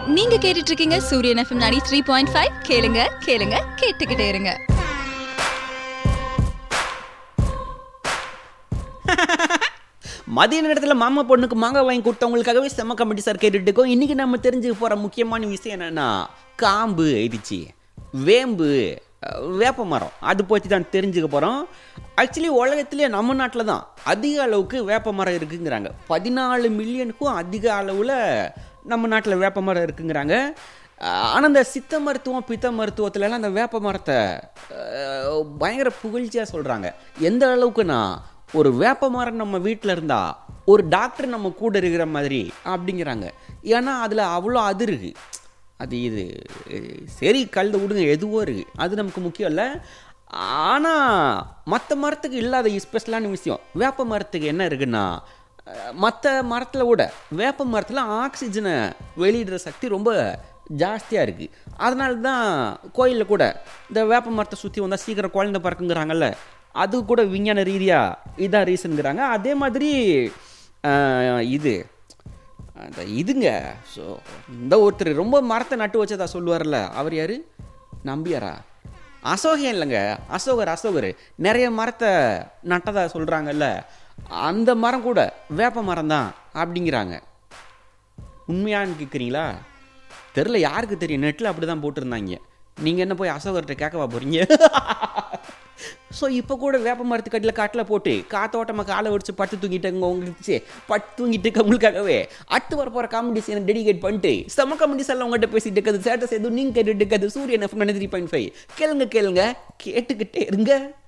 நீங்க கேட்டுட்டு இருக்கீங்க சூரியன் எஃப்எம் 93.5 த்ரீ பாயிண்ட் ஃபைவ் கேளுங்க கேளுங்க கேட்டுக்கிட்டே இருங்க மதிய நேரத்தில் மாமா பொண்ணுக்கு மாங்காய் வாங்கி கொடுத்தவங்களுக்காகவே செம்ம கமெடி சார் கேட்டுட்டு இருக்கோம் இன்றைக்கி நம்ம தெரிஞ்சுக்க போகிற முக்கியமான விஷயம் என்னென்னா காம்பு ஆயிடுச்சு வேம்பு அஹ், வேப்ப மரம் அது பற்றி தான் தெரிஞ்சுக்க போகிறோம் ஆக்சுவலி உலகத்திலே நம்ம நாட்டில் தான் அதிக அளவுக்கு வேப்ப மரம் இருக்குங்கிறாங்க பதினாலு மில்லியனுக்கும் அதிக அளவில் நம்ம நாட்டில் வேப்ப மரம் இருக்குங்கிறாங்க ஆனால் இந்த சித்த மருத்துவம் பித்த மருத்துவத்துலலாம் அந்த வேப்ப மரத்தை அஹ், பயங்கர புகழ்ச்சியாக சொல்கிறாங்க எந்த அளவுக்குன்னா ஒரு வேப்ப மரம் நம்ம வீட்டில் இருந்தா ஒரு டாக்டர் நம்ம கூட இருக்கிற மாதிரி அப்படிங்கிறாங்க ஏன்னா அதில் அவ்வளோ அது இருக்கு அது இது அஹ், சரி கழுத விடுங்க எதுவோ இருக்கு அது நமக்கு முக்கியம் இல்லை ஆனால் மற்ற மரத்துக்கு இல்லாத ஸ்பெஷலான விஷயம் வேப்ப மரத்துக்கு என்ன இருக்குன்னா மற்ற மரத்தில் விட வேப்ப மரத்தில் ஆக்சிஜனை வெளியிடுற சக்தி ரொம்ப ஜாஸ்தியாக இருக்குது அதனால தான் கோயிலில் கூட இந்த வேப்ப மரத்தை சுற்றி வந்தால் சீக்கிரம் குழந்தை பிறக்குங்கிறாங்கல்ல அது கூட விஞ்ஞான ரீதியாக இதான் ரீசனுங்கிறாங்க அதே மாதிரி ஆஹ், இது அந்த இதுங்க ஸோ இந்த ஒருத்தர் ரொம்ப மரத்தை நட்டு வச்சதா சொல்லுவார்ல அவர் யார் நம்பியாரா அசோகம் இல்லைங்க அசோகர் அசோகர் நிறைய மரத்தை நட்டதா சொல்கிறாங்கல்ல அந்த மரம் கூட வேப்ப மரம் தான் அப்படிங்கிறாங்க உண்மையான்னு கேட்குறீங்களா தெரில யாருக்கு தெரியும் நெட்டில் அப்படி தான் போட்டிருந்தாங்க நீங்கள் என்ன போய் அசோகர்கிட்ட கேட்கவா போகிறீங்க ஸோ இப்போ கூட வேப்ப மரத்துக்கடியில் காட்டில் போட்டு காத்தோட்டமாக காலை ஒடிச்சு பட்டு தூங்கிட்டவங்க உங்களுக்கு பட்டு தூங்கிட்டு இருக்க உங்களுக்காகவே அடுத்து வர போகிற காமெடிஷனை டெடிகேட் பண்ணிட்டு செம காமெடிஸ் எல்லாம் உங்கள்கிட்ட பேசிட்டு இருக்கிறது சேட்டஸ் எதுவும் நீங்கள் கேட்டுட்டு இருக்கிறது சூரியன் எஃப் த்ரீ பாயிண்ட் ஃபைவ் கேளுங்க கேளுங்க கேட்டுக்கிட்டே இருங்க